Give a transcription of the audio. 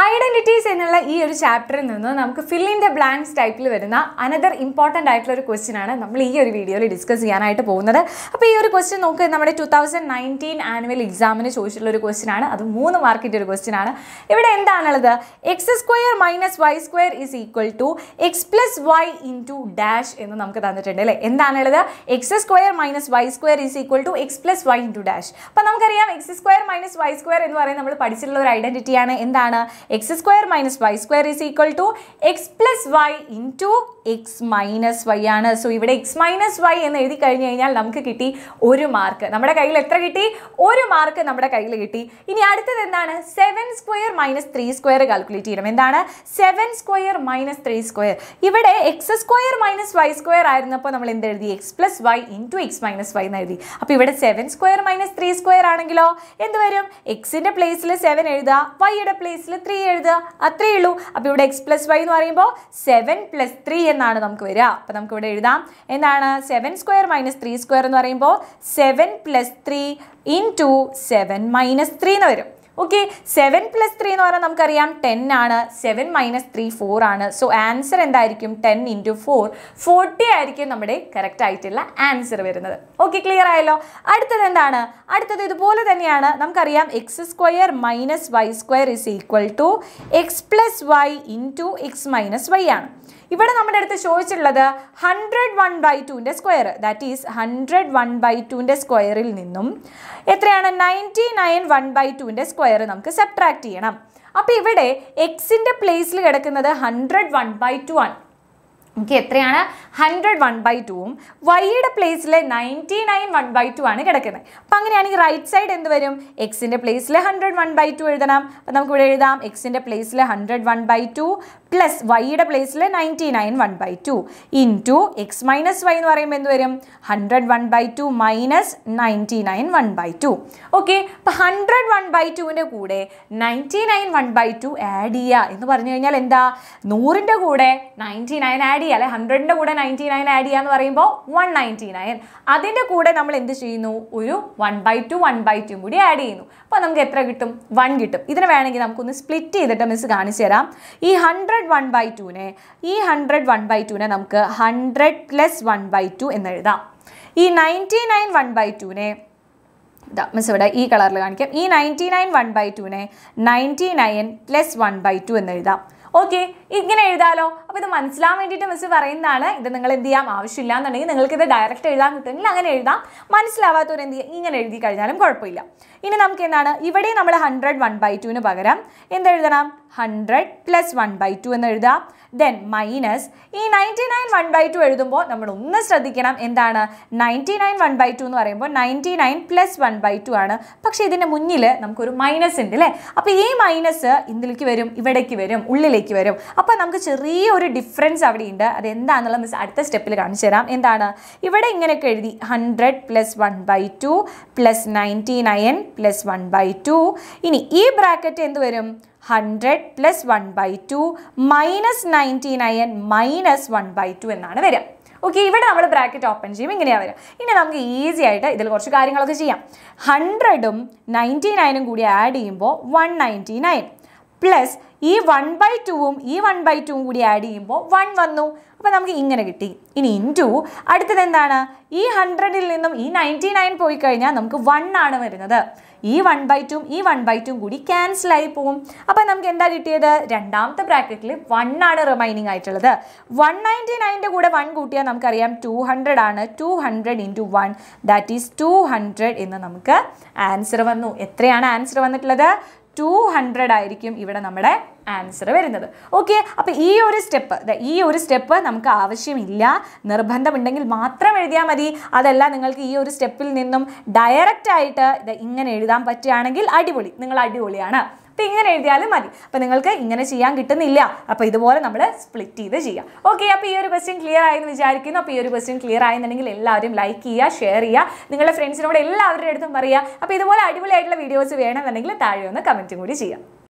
identities എന്നുള്ള ഈ ഒരു ചാപ്റ്ററിൽ നിന്ന് നമുക്ക് ഫിൽ ഇൻ ദ ബ്ലാങ്ക്സ് ടൈപ്പിൽ വരുന്ന അനദർ ഇമ്പോർട്ടൻ്റ് ആയിട്ടുള്ള ഒരു ക്വസ്റ്റ്യൻ ആണ് നമ്മൾ ഈ ഒരു വീഡിയോയിൽ ഡിസ്കസ് ചെയ്യാനായിട്ട് പോകുന്നത് അപ്പോൾ ഈ ഒരു ക്വസ്റ്റ്യൻ നോക്കുക നമ്മുടെ ടു തൗസൻഡ് നയൻറ്റീൻ ആനുവൽ എക്സാമിന് ചോദിച്ചിട്ടുള്ള ഒരു ക്വസ്റ്റ്യൻ ആണ് അത് മൂന്ന് മാർക്കിൻ്റെ ഒരു ക്വസ്റ്റ്യൻ ആണ് ഇവിടെ എന്താണുള്ളത് x square minus y square is equal to x plus y into dash എന്ന് നമുക്ക് തന്നിട്ടുണ്ട് അല്ലേ എന്താണുള്ളത് x square minus y square is equal to x plus y into dash അപ്പോൾ നമുക്കറിയാം x square minus y square എന്ന് പറയുന്നത് നമ്മൾ പഠിച്ചിട്ടുള്ള ഒരു ഐഡന്റിറ്റിയാണ് എന്താണ് x square minus y square is equal to x plus y into x minus y ആണ് സോ ഇവിടെ എക്സ് മൈനസ് വൈ എന്ന് എഴുതി കഴിഞ്ഞ് കഴിഞ്ഞാൽ നമുക്ക് കിട്ടി ഒരു മാർക്ക് നമ്മുടെ കയ്യിൽ എത്ര കിട്ടി ഒരു മാർക്ക് നമ്മുടെ കയ്യിൽ കിട്ടി ഇനി അടുത്തത് എന്താണ് seven square minus three square calculate ചെയ്യണം എന്താണ് seven square minus three square ഇവിടെ x square minus y square ആയിരുന്നപ്പോൾ നമ്മൾ എന്ത് എഴുതി x plus y into x minus y എന്ന് എഴുതി അപ്പോൾ ഇവിടെ seven square minus three square ആണെങ്കിലോ എന്ത് വരും എക്സിൻ്റെ പ്ലേസിൽ സെവൻ എഴുതുക വൈയുടെ പ്ലേസിൽ ത്രീ എഴുതുക അത്രയേ ഉള്ളൂ അപ്പോൾ ഇവിടെ എക്സ് പ്ലസ് വൈ എന്ന് പറയുമ്പോൾ സെവൻ പ്ലസ് ത്രീ എന്നാണ് നമുക്ക് വരിക അപ്പോൾ നമുക്ക് ഇവിടെ എഴുതാം എന്താണ് seven square minus three square എന്ന് പറയുമ്പോൾ seven plus three into seven minus three എന്ന് വരും ഓക്കെ സെവൻ പ്ലസ് ത്രീ എന്ന് പറഞ്ഞാൽ നമുക്കറിയാം ടെൻ ആണ് സെവൻ മൈനസ് ത്രീ ഫോർ ആണ് സോ ആൻസർ എന്തായിരിക്കും ടെൻ ഇൻറ്റു ഫോർ ഫോർട്ടി ആയിരിക്കും നമ്മുടെ കറക്റ്റ് ആയിട്ടുള്ള ആൻസർ വരുന്നത് ഓക്കെ ക്ലിയർ ആയല്ലോ അടുത്തത് എന്താണ് അടുത്തത് ഇതുപോലെ തന്നെയാണ് നമുക്കറിയാം x square minus y square is equal to x plus y into x minus y ആണ് ഇവിടെ നമ്മുടെ അടുത്ത് ചോദിച്ചിട്ടുള്ളത് ഹൺഡ്രഡ് വൺ ബൈ ടുവിൻ്റെ square that is hundred one by ടുവിൻ്റെ സ്ക്വയറിൽ നിന്നും എത്രയാണ് നയൻറ്റി നയൻ വൺ ബൈ ടുവിൻ്റെ സ്ക്വയർ നമുക്ക് സബ്ട്രാക്ട് ചെയ്യണം അപ്പോൾ ഇവിടെ എക്സിൻ്റെ പ്ലേസിൽ കിടക്കുന്നത് ഹൺഡ്രഡ് വൺ ബൈ ടു ആണ് നമുക്ക് എത്രയാണ് ഹൺഡ്രഡ് വൺ ബൈ ടുവും വൈയുടെ പ്ലേസിൽ ninety nine one by two ആണ് കിടക്കുന്നത് അപ്പം അങ്ങനെയാണെങ്കിൽ റൈറ്റ് സൈഡ് എന്ത് വരും എക്സിൻ്റെ പ്ലേസിൽ ഹൺഡ്രഡ് വൺ ബൈ ടു എഴുതണം അപ്പം നമുക്ക് ഇവിടെ എഴുതാം എക്സിൻ്റെ പ്ലേസിൽ hundred one by two plus വൈയുടെ പ്ലേസിൽ ninety nine one by two into x minus y എന്ന് പറയുമ്പോൾ എന്ത് വരും hundred one by two minus ninety nine one by two okay അപ്പം ഹൺഡ്രഡ് വൺ ബൈ ടുവിൻ്റെ കൂടെ ninety nine one by two add ചെയ്യുക എന്ന് പറഞ്ഞു കഴിഞ്ഞാൽ എന്താ നൂറിൻ്റെ കൂടെ നയൻറ്റി നയൻ ആഡ് ചെയ്യുക അല്ലെ ഹൺഡ്രഡിൻ്റെ കൂടെ നയൻറ്റി നയൻ ആഡ് ചെയ്യുക എന്ന് പറയുമ്പോൾ വൺ നയൻറ്റി നയൻ അതിൻ്റെ കൂടെ നമ്മൾ എന്ത് ചെയ്യുന്നു ഒരു one by two one by two കൂടി ആഡ് ചെയ്യുന്നു അപ്പോൾ നമുക്ക് എത്ര കിട്ടും വൺ കിട്ടും ഇതിന് വേണമെങ്കിൽ നമുക്കൊന്ന് സ്പ്ലിറ്റ് ചെയ്തിട്ട് മിസ് കാണിച്ചു തരാം ഈ ഹൺഡ്രഡ് വൺ ബൈ ടുവിനെ ഈ ഹൺഡ്രഡ് വൺ ബൈ ടുവിനെ നമുക്ക് hundred plus one by two എന്ന് എഴുതാം ഈ നയൻറ്റി നയൻ വൺ ബൈ ടുവിനെ ഇതാ മിസ് ഇവിടെ ഈ കളറിൽ കാണിക്കാം ഈ നയൻറ്റി നയൻ വൺ ബൈ ടുവിനെ ninety nine plus one by two എന്ന് എഴുതാം ഓക്കെ ഇങ്ങനെ എഴുതാലോ അപ്പോൾ ഇത് മനസ്സിലാൻ വേണ്ടിയിട്ട് മിസ് പറയുന്നതാണ് ഇത് നിങ്ങൾ എന്ത് ചെയ്യാം ആവശ്യമില്ല എന്നുണ്ടെങ്കിൽ നിങ്ങൾക്ക് ഇത് ഡയറക്റ്റ് എഴുതാൻ കിട്ടുമെങ്കിൽ അങ്ങനെ എഴുതാം മനസ്സിലാവാത്തവർ എന്ത് ചെയ്യുക ഇങ്ങനെ എഴുതി കഴിഞ്ഞാലും കുഴപ്പമില്ല ഇനി നമുക്ക് എന്താണ് ഇവിടെ നമ്മൾ ഹൺഡ്രഡ് വൺ ബൈ ടുവിന് പകരം എന്തെഴുതണം hundred plus one by two എന്ന് എഴുതാം ദെൻ മൈനസ് ഈ ninety nine one by two എഴുതുമ്പോൾ നമ്മൾ ഒന്ന് ശ്രദ്ധിക്കണം എന്താണ് ninety nine one by two എന്ന് പറയുമ്പോൾ ninety nine plus one by two ആണ് പക്ഷേ ഇതിൻ്റെ മുന്നിൽ നമുക്കൊരു മൈനസ് ഉണ്ട് അല്ലേ അപ്പോൾ ഈ മൈനസ് ഇതിലേക്ക് വരും ഇവിടേക്ക് വരും ഉള്ളിലേക്ക് വരും അപ്പോൾ നമുക്ക് ചെറിയൊരു ഡിഫറൻസ് അവിടെ ഉണ്ട് അത് എന്താണെന്നുള്ള മിസ് അടുത്ത സ്റ്റെപ്പിൽ കാണിച്ചു തരാം എന്താണ് ഇവിടെ ഇങ്ങനെയൊക്കെ എഴുതി hundred plus one by two plus ninety nine plus one by two ഇനി ഈ ബ്രാക്കറ്റ് എന്ത് വരും hundred plus one by two minus ninety nine minus one by two എന്നാണ് വരിക ഓക്കെ ഇവിടെ നമ്മൾ ബ്രാക്കറ്റ് ഓപ്പൺ ചെയ്യും ഇങ്ങനെയാണ് വരിക ഇനി നമുക്ക് ഈസി ആയിട്ട് ഇതിൽ കുറച്ച് കാര്യങ്ങളൊക്കെ ചെയ്യാം ഹൺഡ്രഡും നയൻറ്റി നയനും കൂടി ആഡ് ചെയ്യുമ്പോൾ വൺ നയൻറ്റി നയൻ പ്ലസ് ഈ വൺ ബൈ ടുവും ഈ വൺ ബൈ ടുവും കൂടി ആഡ് ചെയ്യുമ്പോൾ വൺ വന്നു അപ്പോൾ നമുക്ക് ഇങ്ങനെ കിട്ടി ഇനി ഇൻറ്റു അടുത്തത് എന്താണ് ഈ ഹൺഡ്രഡിൽ നിന്നും ഈ നയൻറ്റി നയൻ പോയി കഴിഞ്ഞാൽ നമുക്ക് വൺ ആണ് വരുന്നത് ഈ വൺ ബൈ ടും ഈ വൺ ബൈ ടും കൂടി ക്യാൻസൽ ആയി പോവും അപ്പോൾ നമുക്ക് എന്താ കിട്ടിയത് രണ്ടാമത്തെ ബ്രാക്കറ്റിൽ വൺ ആണ് റിമൈനിങ് ആയിട്ടുള്ളത് വൺ നയൻറ്റി നയൻ്റെ കൂടെ വൺ കൂട്ടിയാൽ നമുക്കറിയാം ടു ഹൺഡ്രഡ് ആണ് two hundred into one that is two hundred എന്ന് നമുക്ക് ആൻസർ വന്നു എത്രയാണ് ആൻസർ വന്നിട്ടുള്ളത് ടു ഹൺഡ്രഡ് ആയിരിക്കും ഇവിടെ നമ്മുടെ ആൻസർ വരുന്നത് ഓക്കെ അപ്പോൾ ഈ ഒരു സ്റ്റെപ്പ് ഈ ഒരു സ്റ്റെപ്പ് നമുക്ക് ആവശ്യമില്ല നിർബന്ധമുണ്ടെങ്കിൽ മാത്രം എഴുതിയാൽ മതി അതല്ല നിങ്ങൾക്ക് ഈ ഒരു സ്റ്റെപ്പിൽ നിന്നും ഡയറക്റ്റ് ആയിട്ട് ഇത് ഇങ്ങനെ എഴുതാൻ പറ്റുകയാണെങ്കിൽ അടിപൊളി നിങ്ങൾ അടിപൊളിയാണ് അപ്പോൾ ഇങ്ങനെ എഴുതിയാലും മതി അപ്പോൾ നിങ്ങൾക്ക് ഇങ്ങനെ ചെയ്യാൻ കിട്ടുന്നില്ല അപ്പോൾ ഇതുപോലെ നമ്മൾ സ്പ്ലിറ്റ് ചെയ്ത് ചെയ്യാം ഓക്കെ അപ്പോൾ ഈ ഒരു ക്വസ്റ്റ്യൻ ക്ലിയർ ആയെന്ന് വിചാരിക്കുന്നു അപ്പോൾ ഈ ഒരു ക്വസ്റ്റ്യൻ ക്ലിയർ ആയെന്നുണ്ടെങ്കിൽ എല്ലാവരും ലൈക്ക് ചെയ്യുക ഷെയർ ചെയ്യുക നിങ്ങളുടെ ഫ്രണ്ട്സിനോട് എല്ലാവരുടെ അടുത്തും പറയുക അപ്പോൾ ഇതുപോലെ അടിപൊളിയായിട്ടുള്ള വീഡിയോസ് വേണമെന്നുണ്ടെങ്കിൽ താഴെ ഒന്ന് കമൻറ്റും കൂടി ചെയ്യാം